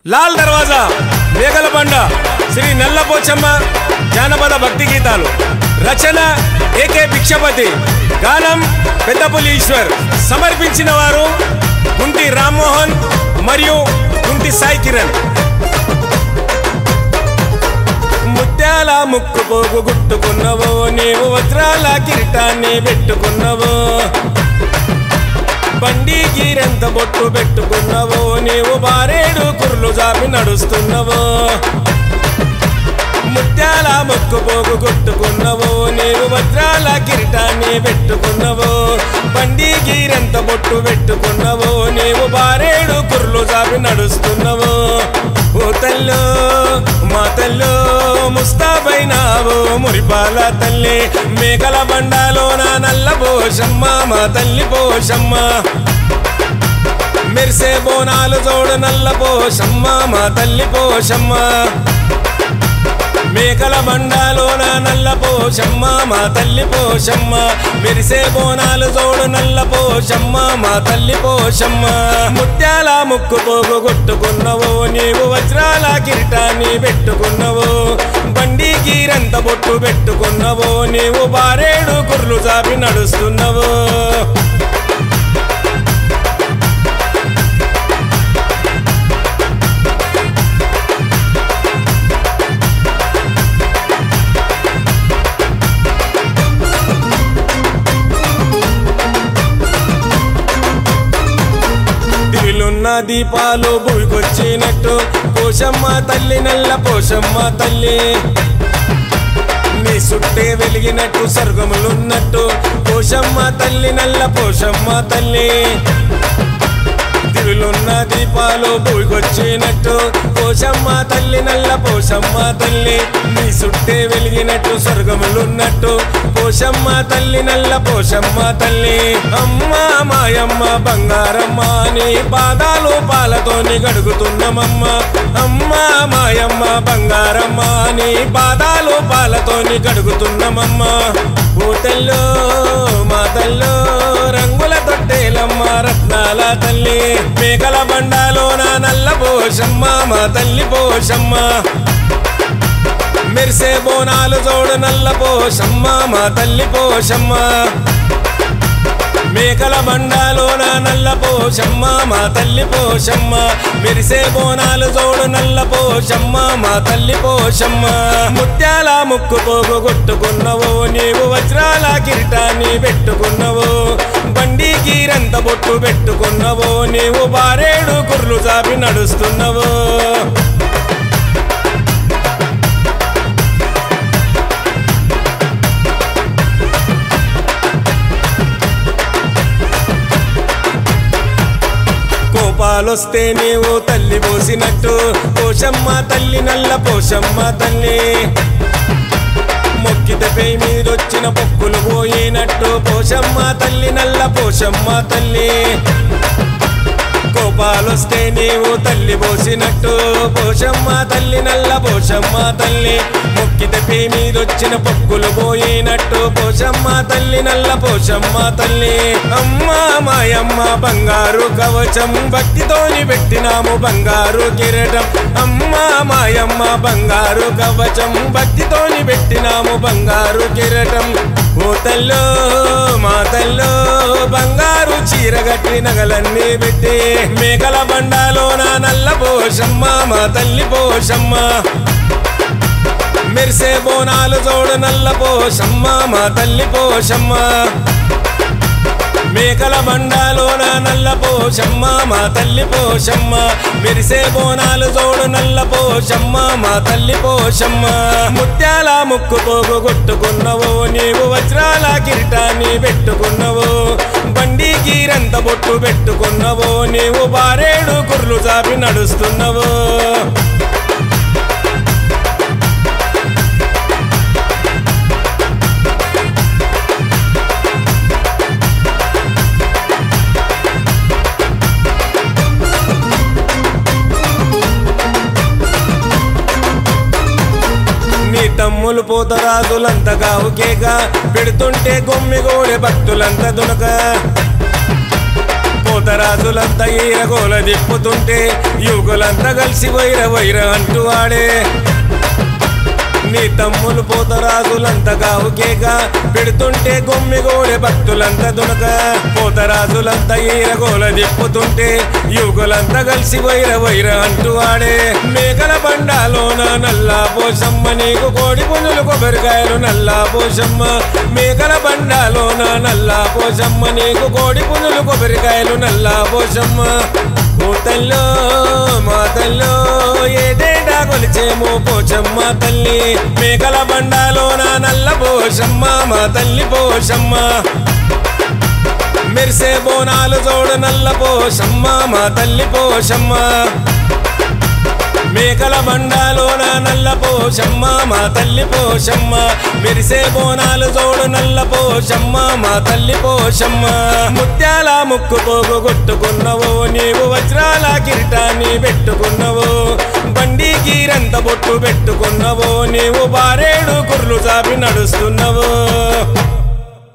లాల్ దర్వాజా మేఘలబండ శ్రీ నల్లపోచమ్మ జానపద భక్తి గీతాలు రచన ఏకే భిక్షపతి గానం పెద్దపులి ఈశ్వర్ సమర్పించిన వారు కుంటి రామ్మోహన్ మరియు కుంటి సాయి కిరణ్ ముత్యాల ముక్కు పోగు గుట్టుకున్నవో నీవు వజ్రాల కిరీటాన్ని పెట్టుకున్నవో బండి గీరెంత బొట్టు పెట్టుకున్నవో నీవు బారేడు కుర్లు జాపి నడుస్తున్నవో ముత్యాల ముక్కు పోగు కొట్టుకున్నవో నీవు వజ్రాల కిరీటాన్ని పెట్టుకున్నవో బండి గీరెంత బొట్టు పెట్టుకున్నవో నీవు బారేడు కుర్లు జాపి నడుస్తున్నవో ఓ తల్లో మా తల్లో ముస్తాబైనావో మురిపాల తల్లి మేకల బండాలో నా నల్ల పోషమ్మ మా తల్లి పోషమ్మ మెరిసే బోనాలు జోడు నల్ల పోషమ్మ మా తల్లి పోషమ్మ మేకల బండాలోన నల్ల పోషమ్మ మా తల్లి పోషమ్మ మెరిసే బోనాలు జోడు నల్ల పోషమ్మ మా తల్లి పోషమ్మ ముత్యాల ముక్కు పోగు కొట్టుకున్నవో నీవు వజ్రాల కిరీటాన్ని పెట్టుకున్నవో బండి గీరంత బొట్టు పెట్టుకున్నవో నీవు బారేడు కుర్లు చాపి నడుస్తున్నవో దివిలున్న దీపాలు భూమికొచ్చినట్టు పోషమ్మ తల్లి నల్ల పోషమ్మ తల్లి నీ సుట్టే వెలిగినట్టు స్వర్గములున్నట్టు పోషమ్మ తల్లి నల్ల పోషమ్మ తల్లి దివిలున్న దీపాలు భూమికొచ్చినట్టు పోషమ్మ తల్లి నల్ల పోషమ్మ తల్లి నీ సుట్టే వెలిగినట్టు స్వర్గములున్నట్టు పోషమ్మ తల్లి నల్ల పోషమ్మ తల్లి అమ్మ మాయమ్మ బంగారమ్మ నీ పాదాలు పాలతోని గడుగుతున్నామమ్మ అమ్మ మాయమ్మ బంగారమ్మ నీ పాదాలు పాలతోని గడుగుతున్నామమ్మ ఓ తెల్లో మా తల్లో రంగుల తొట్టేలమ్మ రత్నాల తల్లి మేకల బండాలో నా నల్ల పోషమ్మ మా తల్లి పోషమ్మ మెరిసే బోనాలు జోడు నల్ల పోషమ్మ మా తల్లి పోషమ్మ మేకల బండాలోన నల్ల పోషమ్మ మా తల్లి పోషమ్మ మెరిసే బోనాలు జోడు నల్ల పోషమ్మ మా తల్లి పోషమ్మ ముత్యాల ముక్కు పోగు కొట్టుకున్నవో నీవు వజ్రాల కిరీటాన్ని పెట్టుకున్నవో బండి గీరంత బొట్టు పెట్టుకున్నవో నీవు బారేడు కుర్లు చాపి నడుస్తున్నవో కోపాలొస్తే నీవు తల్లి పోసినట్టు పోషమ్మ తల్లి నల్ల పోషమ్మ తల్లి మొక్కితే పెయి మీదొచ్చిన పొక్కులు పోయినట్టు పోషమ్మ తల్లి నల్ల పోషమ్మ తల్లి కోపాలొస్తే నీవు తల్లి పోసినట్టు పోషమ్మ తల్లి నల్ల పోషమ్మ తల్లి మొక్కితే పీ మీదొచ్చిన పొక్కులు పోయినట్టు పోషమ్మ తల్లి నల్ల పోషమ్మ తల్లి అమ్మ మాయమ్మ బంగారు కవచం భక్తితోని పెట్టినాము బంగారు కిరీటం అమ్మ మాయమ్మ బంగారు కవచం భక్తితోని పెట్టినాము బంగారు కిరీటం ఓ తల్లో మా తల్లో బంగారు చీర గట్టి నగలన్నీ పెట్టి మేకల బండాలో నా నల్ల పోషమ్మ మా తల్లి పోషమ్మ మెరిసే బోనాలు జోడు నల్ల పోషమ్మ మా తల్లి పోషమ్మ మేకల బండాలోన నల్ల పోషమ్మ మా తల్లి పోషమ్మ మెరిసే బోనాలు జోడు నల్ల పోషమ్మ మా తల్లి పోషమ్మ ముత్యాల ముక్కు పోగు కొట్టుకున్నవో నీవు వజ్రాల కిరీటాన్ని పెట్టుకున్నవో బండి గీరంత బొట్టు పెట్టుకున్నవో నీవు బారేడు కుర్లు చాపి నడుస్తున్నవో నీ తమ్ములు పోతరాజులంత కావుకేగా పెడుతుంటే గొమ్మి గోడె భక్తులంత దునక పోతరాజులంతా ఈరగోల దిప్పుతుంటే యువకులంతా కలిసి వైర వైర అంటూ ఆడే నీ తమ్ములు పోతరాజులంతా కావుకేక పెడుతుంటే గొమ్మి గోడె భక్తులంతా దునక పోతరాజులంతా ఈరగోల దిప్పుతుంటే యువకులంతా కలిసి వైర వైర అంటూ ఆడే మేకల బండాలోన నల్లా పోషమ్మ నీకు కోడి పుంజులు కొబ్బరికాయలు నల్లా పోషమ్మ మేకల బండాలోన నల్లా పోషమ్మ నీకు కోడి పుంజులు కొబ్బరికాయలు నల్లా పోషమ్మ ఓ తల్లో మా తల్లో ఏటేటా కొలిచేమో పోచమ్మ తల్లి మేకల బండాలోన నల్ల పోషమ్మ మా తల్లి పోషమ్మ మెరిసే బోనాలు జోడు నల్ల పోషమ్మ మా తల్లి పోషమ్మ మేకల బండాలోన నల్ల పోషమ్మ మా తల్లి పోషమ్మ మెరిసే బోనాలు జోడు నల్ల పోషమ్మ మా తల్లి పోషమ్మ ముత్యాల ముక్కు పోగు కొట్టుకున్నవో నీవు వజ్రాల కిరీటాన్ని పెట్టుకున్నవో బండి గీరంత బొట్టు పెట్టుకున్నవో నీవు బారేడు కుర్లు చాపి నడుస్తున్నవో